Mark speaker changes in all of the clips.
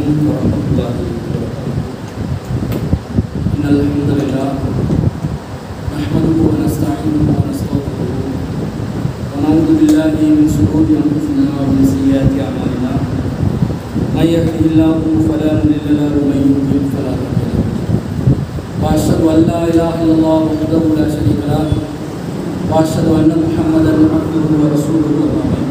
Speaker 1: عليكم ورحمة الله وبركاته إن الحمد لله نحمده ونستعينه ونستغفره ونعوذ بالله من شرور أنفسنا ومن سيئات أعمالنا من يهده الله فلا مضل له ومن يضلل فلا هادي له وأشهد أن لا إله إلا الله وحده لا شريك له وأشهد أن محمدا عبده ورسوله أما بعد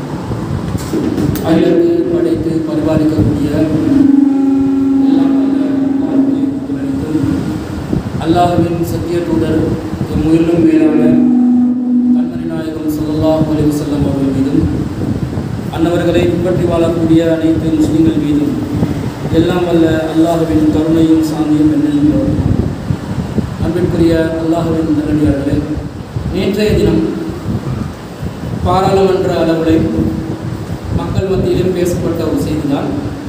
Speaker 1: அகிலத்தை படைத்து பரிபாலிக்கக்கூடிய எல்லாம் வல்ல அல்லாஹ்வுடைய புகழனைத்தும் அல்லாஹ்வின் சத்திய தூதர் எம் உயிரிலும் மேலான கண்மணி நாயகம் ஸல்லல்லாஹு அலைஹி வஸல்லம் அவர்கள் மீதும் அன்னவர்களை பின்பற்றி வாழக்கூடிய அனைத்து முஸ்லிம்கள் மீதும் எல்லாம் வல்ல அல்லாஹ்வின் கருணையும் சாந்தியும் என்னென்றும் அன்பிற்குரிய அல்லாஹ்வின் நல்லடியார்களே நேற்றைய தினம் பாராளுமன்ற அளவில் மக்கள் மத்தியிலும் பேசப்பட்ட ஒரு செய்திதான்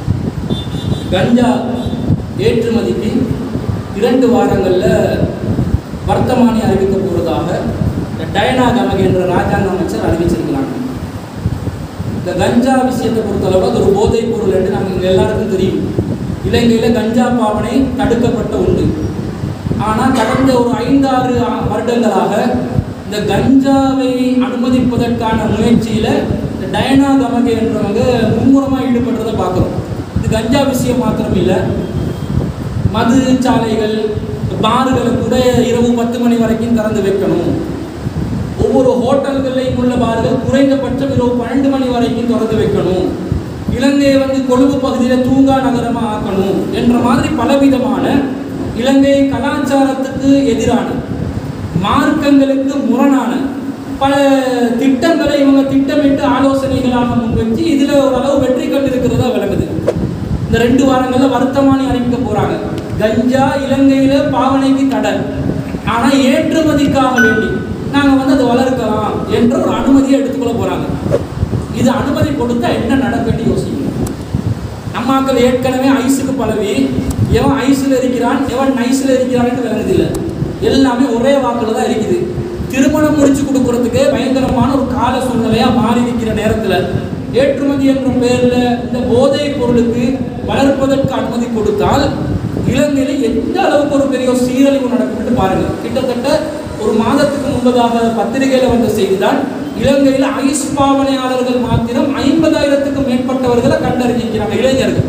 Speaker 1: கஞ்சா ஏற்றுமதிக்கு இரண்டு வாரங்களில் வர்த்தமானி அறிவிக்க போவதாக இந்த டயனா கமக் என்ற ராஜாங்க அமைச்சர் அறிவிச்சிருக்கிறாங்க இந்த கஞ்சா விஷயத்தை பொறுத்தளவு அது ஒரு போதைப் பொருள் என்று நமக்கு எல்லாருக்கும் தெரியும் இலங்கையில் கஞ்சா பாவனை தடுக்கப்பட்ட உண்டு ஆனால் கடந்த ஒரு ஐந்தாறு ஆ- வருடங்களாக இந்த கஞ்சாவை அனுமதிப்பதற்கான முயற்சியில் இந்த டயனா கமகே என்றவங்க மும்முரமாக ஈடுபடுறதை பார்க்குறோம் இது கஞ்சா விஷயம் மாத்திரம் இல்லை மது சாலைகள் பார்களை கூட இரவு பத்து மணி வரைக்கும் திறந்து வைக்கணும் ஒவ்வொரு ஹோட்டல்களையும் உள்ள பார்கள் குறைந்தபட்சம் இரவு பன்னெண்டு மணி வரைக்கும் திறந்து வைக்கணும் இலங்கையை வந்து கொழும்பு பகுதியில் தூங்கா நகரமாக ஆக்கணும் என்ற மாதிரி பலவிதமான இலங்கை கலாச்சாரத்துக்கு எதிரான மார்க்கங்களுக்கு முரணான பல திட்டங்களை இவங்க திட்டமிட்டு ஆலோசனைகளாக முன்வச்சு இதில் ஓரளவு வெற்றி கண்டிருக்கிறதா விளங்குது இந்த ரெண்டு வாரங்களில் வர்த்தமானி அறிவிக்க போகிறாங்க கஞ்சா இலங்கையில் பாவனைக்கு தடை ஆனால் ஏற்றுமதிக்காக வேண்டி நாங்கள் வந்து அதை வளர்க்கலாம் என்ற ஒரு அனுமதியை எடுத்துக்கொள்ள போகிறாங்க இது அனுமதி கொடுத்தா என்ன நடக்குன்னு யோசிக்கணும் நம்மாக்கள் ஏற்கனவே ஐஸுக்கு பழவி எவன் ஐஸில் இருக்கிறான் எவன் நைஸில் இருக்கிறான்னு விளங்குதில்லை எல்லாமே ஒரே வாக்கில் தான் இருக்குது திருமணம் முடிச்சு கொடுக்கறதுக்கு பயங்கரமான ஒரு கால சூழ்நிலையாக மாறி இருக்கிற நேரத்தில் ஏற்றுமதி என்ற பேரில் இந்த போதைப் பொருளுக்கு வளர்ப்பதற்கு அனுமதி கொடுத்தால் இலங்கையில் எந்த அளவுக்கு ஒரு பெரிய ஒரு சீரழிவு நடக்கும்னு பாருங்க கிட்டத்தட்ட ஒரு மாதத்துக்கு முன்பதாக பத்திரிகையில் வந்த செய்திதான் இலங்கையில் ஐஸ் பாவனையாளர்கள் மாத்திரம் ஐம்பதாயிரத்துக்கும் மேற்பட்டவர்களை கண்டறிஞ்சிருக்கிறாங்க இளைஞர்கள்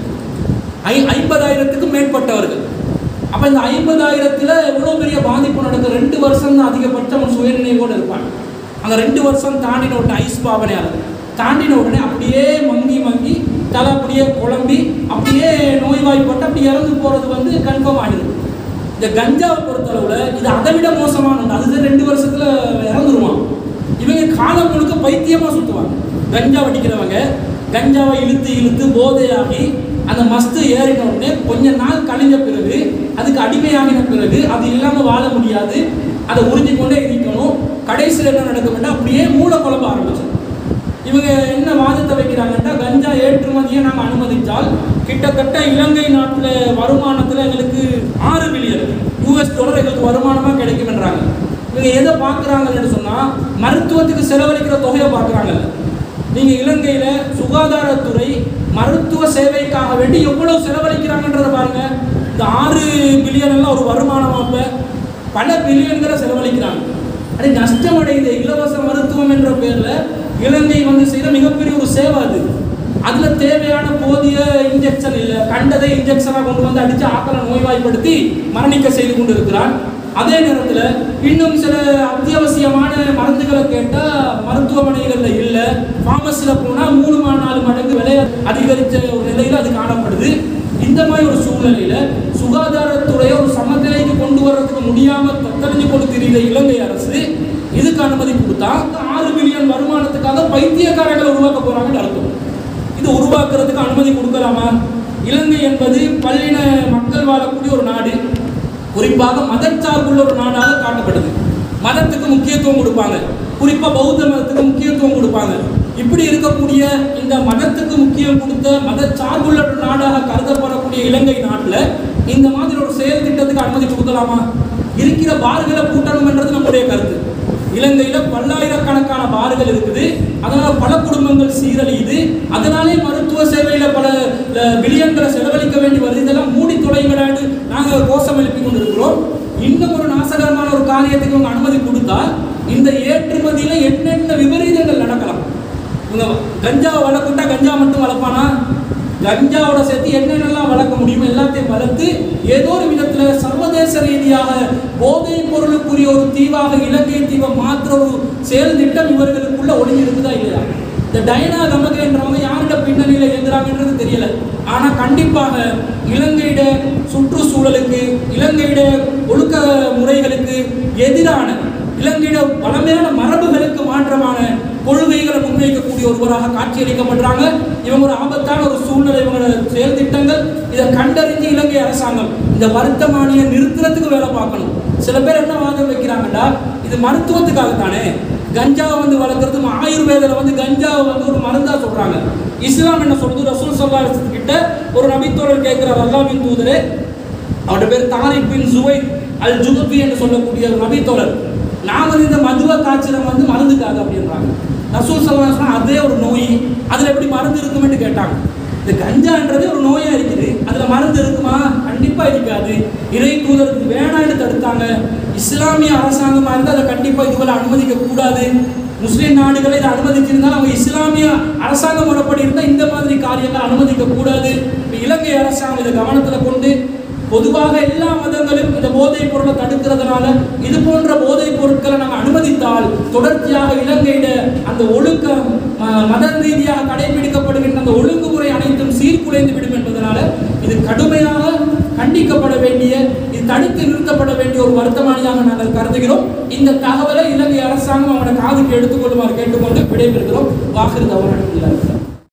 Speaker 1: ஐ ஐம்பதாயிரத்துக்கும் மேற்பட்டவர்கள் அப்போ இந்த ஐம்பதாயிரத்தில் எவ்வளோ பெரிய பாதிப்பு நடக்கும் ரெண்டு வருஷம் தான் அதிகபட்சம் அவன் சுயநினைவோடு இருப்பான் அந்த ரெண்டு வருஷம் தாண்டின உடனே ஐஸ் பாவனையாளர் தாண்டின உடனே அப்படியே மங்கி மங்கி தலை அப்படியே குழம்பி அப்படியே நோய்வாய்ப்பட்டு அப்படி இறந்து போகிறது வந்து கன்ஃபார்ம் ஆகிடும் இந்த கஞ்சாவை பொறுத்தளவில் இது அதை விட மோசமானது அதுதான் ரெண்டு வருஷத்தில் இறந்துருவான் இவங்க காலம் முழுக்க பைத்தியமாக சுற்றுவாங்க கஞ்சா வடிக்கிறவங்க கஞ்சாவை இழுத்து இழுத்து போதையாகி அந்த மஸ்து ஏறின உடனே கொஞ்ச நாள் கழிஞ்ச பிறகு அதுக்கு அடிமையாகின பிறகு அது இல்லாமல் வாழ முடியாது அதை உறிஞ்சி கொண்டே இருக்கணும் கடைசியில் என்ன நடக்கும்னா அப்படியே மூளை குழம்ப ஆரம்பிச்சிடும் இவங்க என்ன வாதத்தை வைக்கிறாங்கன்னா கஞ்சா ஏற்றுமதியை நாங்கள் அனுமதித்தால் கிட்டத்தட்ட இலங்கை நாட்டில் வருமானத்தில் எங்களுக்கு ஆறு பில்லியன் யூஎஸ் டாலர் எங்களுக்கு வருமானமாக கிடைக்கும்ன்றாங்க இவங்க எதை பார்க்குறாங்கன்னு சொன்னால் மருத்துவத்துக்கு செலவழிக்கிற தொகையை பார்க்குறாங்கல்ல நீங்கள் இலங்கையில் சுகாதாரத்துறை மருத்துவ சேவைக்காக வேண்டி எவ்வளவு செலவழிக்கிறாங்கன்றதை பாருங்க இந்த ஆறு பில்லியன் எல்லாம் ஒரு வருமானம் அப்ப பல பில்லியன்களை செலவழிக்கிறாங்க அது நஷ்டமடைந்த இலவச மருத்துவம் என்ற பேரில் இலங்கை வந்து செய்த மிகப்பெரிய ஒரு சேவை அது அதில் தேவையான போதிய இன்ஜெக்ஷன் இல்லை கண்டதை இன்ஜெக்ஷனாக கொண்டு வந்து அடித்து ஆக்களை நோய்வாய்ப்படுத்தி மரணிக்க செய்து கொண்டு இருக்கிறான் அதே நேரத்தில் இன்னும் சில அத்தியாவசியமான மருந்துகளை கேட்டால் மருத்துவமனைகளில் இல்லை ஃபார்மஸில் போனால் மூணு மா- நாலு மடங்கு விலை அதிகரித்த ஒரு நிலையில் அது காணப்படுது இந்த மாதிரி ஒரு சூழ்நிலையில் சுகாதாரத்துறையை ஒரு சமநிலைக்கு கொண்டு வர்றதுக்கு முடியாமல் தத்தறிஞ்சு கொண்டு திரிந்த இலங்கை அரசு இதுக்கு அனுமதி கொடுத்தா ஆறு பில்லியன் வருமானத்துக்காக பைத்தியக்காரங்களை உருவாக்க போறாங்கன்னு அர்த்தம் இது உருவாக்குறதுக்கு அனுமதி கொடுக்கலாமா இலங்கை என்பது பல்லின மக்கள் வாழக்கூடிய ஒரு நாடு குறிப்பாக மதச்சார்புள்ள ஒரு நாடாக காட்டப்படுது மதத்துக்கு முக்கியத்துவம் கொடுப்பாங்க குறிப்பாக பௌத்த மதத்துக்கு முக்கியத்துவம் கொடுப்பாங்க இப்படி இருக்கக்கூடிய இந்த மதத்துக்கு முக்கியம் கொடுத்த மதச்சார்புள்ள ஒரு நாடாக கருதப்படக்கூடிய இலங்கை நாட்டில் இந்த மாதிரி ஒரு செயல் திட்டத்துக்கு அனுமதி கொடுக்கலாமா இருக்கிற பார்களை கூட்டணும்ன்றது நம்முடைய கருத்து இலங்கையில பல்லாயிரக்கணக்கான பார்கள் இருக்குது அதனால பல குடும்பங்கள் சீரழியுது அதனாலே மருத்துவ சேவையில பல ல- பில்லியன்களை செலவழிக்க வேண்டி காரியத்துக்கு இவங்க அனுமதி கொடுத்தா இந்த ஏற்றுமதியில என்னென்ன விபரீதங்கள் நடக்கலாம் இவங்க கஞ்சா வளர்க்குட்டா கஞ்சா மட்டும் வளர்ப்பானா கஞ்சாவோட சேர்த்து என்னென்னலாம் வளர்க்க முடியுமோ எல்லாத்தையும் வளர்த்து ஏதோ ஒரு விதத்துல சர்வதேச ரீதியாக போதைப் பொருளுக்குரிய ஒரு தீவாக இலங்கை தீவை மாற்ற ஒரு செயல் திட்டம் இவர்களுக்குள்ள ஒளிஞ்சிருக்குதா இல்லையா இந்த டைனா கமகன்றவங்க யாரோட பின்னணியில் இயங்குறாங்கன்றது தெரியல ஆனா கண்டிப்பாக இலங்கையிட சுற்றுச்சூழலுக்கு இலங்கையிட ஒழுக்க முறைகளுக்கு எதிரான இலங்கையிட பழமையான மரபுகளுக்கு மாற்றமான கொள்கைகளை முன்வைக்கக்கூடிய ஒருவராக காட்சியளிக்கப்படுறாங்க இவங்க ஒரு ஆபத்தான ஒரு சூழ்நிலை இவங்களோட செயல் திட்டங்கள் இதை கண்டறிஞ்சு இலங்கை அரசாங்கம் இந்த வருத்தமானியை நிறுத்துறதுக்கு வேலை பார்க்கணும் சில பேர் என்ன வாதம் வைக்கிறாங்கடா இது மருத்துவத்துக்காக தானே கஞ்சாவை வந்து வளர்க்குறது ஆயுர்வேதில் வந்து கஞ்சாவை வந்து ஒரு மருந்தா சொல்றாங்க இஸ்லாம் என்ன சொல்றது ரசூல் சல்லா கிட்ட ஒரு நபித்தோழர் கேட்கிறார் அல்லாவின் தூதரே அவருடைய பேர் தாரிக் பின் சுவை அல் ஜுகுபி என்று சொல்லக்கூடிய ஒரு நபித்தோழர் நான் வந்து இந்த மதுவ காய்ச்சலம் வந்து மருந்துக்காக அப்படின்றாங்க ரசூல் சல்லா சொன்னா அதே ஒரு நோய் அதில் எப்படி மருந்து இருக்குமென்னு கேட்டாங்க இந்த கஞ்சான்றது ஒரு நோயா இருக்குது அதுல மருந்து இருக்குமா கண்டிப்பா இருக்காது இறை தூதருக்கு வேணான்னு தடுத்தாங்க இஸ்லாமிய அரசாங்கமா இருந்தால் அதை கண்டிப்பா இதுவரை அனுமதிக்க கூடாது முஸ்லிம் நாடுகளை இதை அனுமதிச்சிருந்தால் அவங்க இஸ்லாமிய அரசாங்க முறைப்படி இருந்தால் இந்த மாதிரி காரியங்கள் அனுமதிக்க கூடாது இப்ப இலங்கை அரசாங்கம் இதை கவனத்தில் கொண்டு பொதுவாக எல்லா மதங்களும் இந்த போதைப் பொருளை தடுக்கிறதுனால இது போன்ற போதைப் பொருட்களை நாங்கள் அனுமதித்தால் தொடர்ச்சியாக இலங்கையிட அந்த ஒழுக்கம் ம- மத ரீதியாக கடைபிடிக்கப்படுகின்ற அந்த ஒழுங்குமுறை அனைத்தும் சீர்குலைந்து விடும் என்பதனால இது கடுமையாக கண்டிக்கப்பட வேண்டிய இது தடுத்து நிறுத்தப்பட வேண்டிய ஒரு வருத்தமானியாக நாங்கள் கருதுகிறோம் இந்த தகவலை இலங்கை அரசாங்கம் அவங்களோட காதுக்கு எடுத்துக்கொள்ளுமாறு கேட்டுக்கொண்டு விடைபெறுகிறோம் வாக்குறுதி அவர்கள்